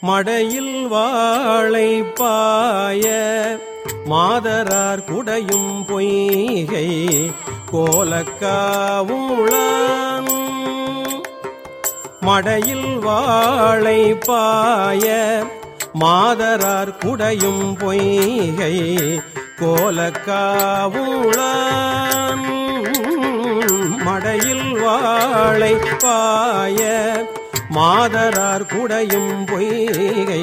மடையில் வாழை பாய மாதரார் குடையும் பொய்கை கோலக்காவுளான் மடையில் வாழை பாய மாதரார் குடையும் பொய்கை கோலக்காவுளான் மடையில் வாழை பாய மாதரார் குடையும் பொய்கை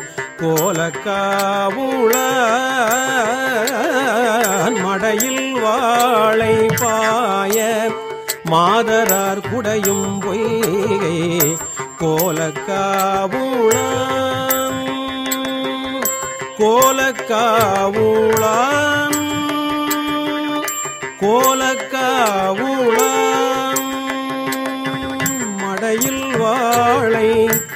கோலக்காவுளான் மடையில் வாழை பாய மாதரார் குடையும் பொய்கை கோலக்காவுளான் கோலக்காவுளான் கோலக்காவுளான் மடையில் வாழை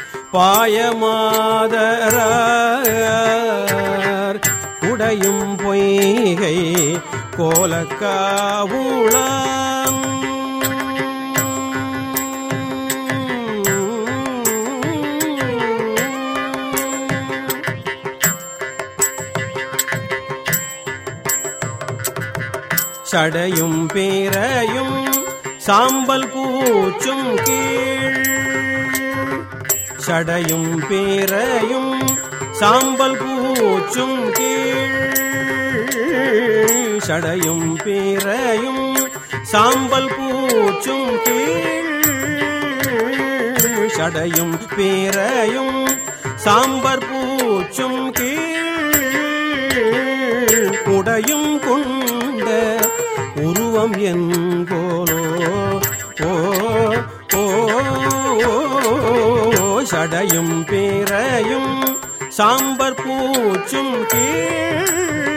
பாயமாதரார் குடையும் பொய்கை கோலக்காவுளான் சடையும் பேரையும் சாம்பல் பூச்சும் கீழ் சடையும் பேரையும் சாம்பல் பூச்சும் கீழ் சடையும் பேரையும் சாம்பல் பூச்சும் கீழ் சடையும் பேரையும் சாம்பர் பூச்சும் கீழ் உடையும் கொண்ட உருவம் என்கோலோ ஓ ஓ சடையும் பேரையும் சாம்பர் பூச்சும் கீழ்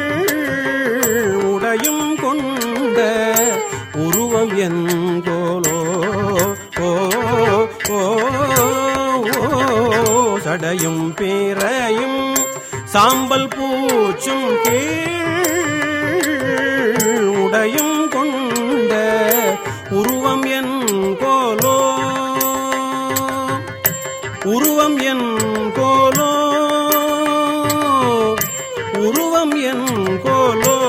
உடையும் கொண்ட உருவம் என்கோலோ ஓ ஓ சடையும் பேரையும் சாம்பல் பூச்சும் கீழ் உடையும் கொண்ட உருவம் என் கோலோ உருவம் என் கோலோ உருவம் என் கோலோ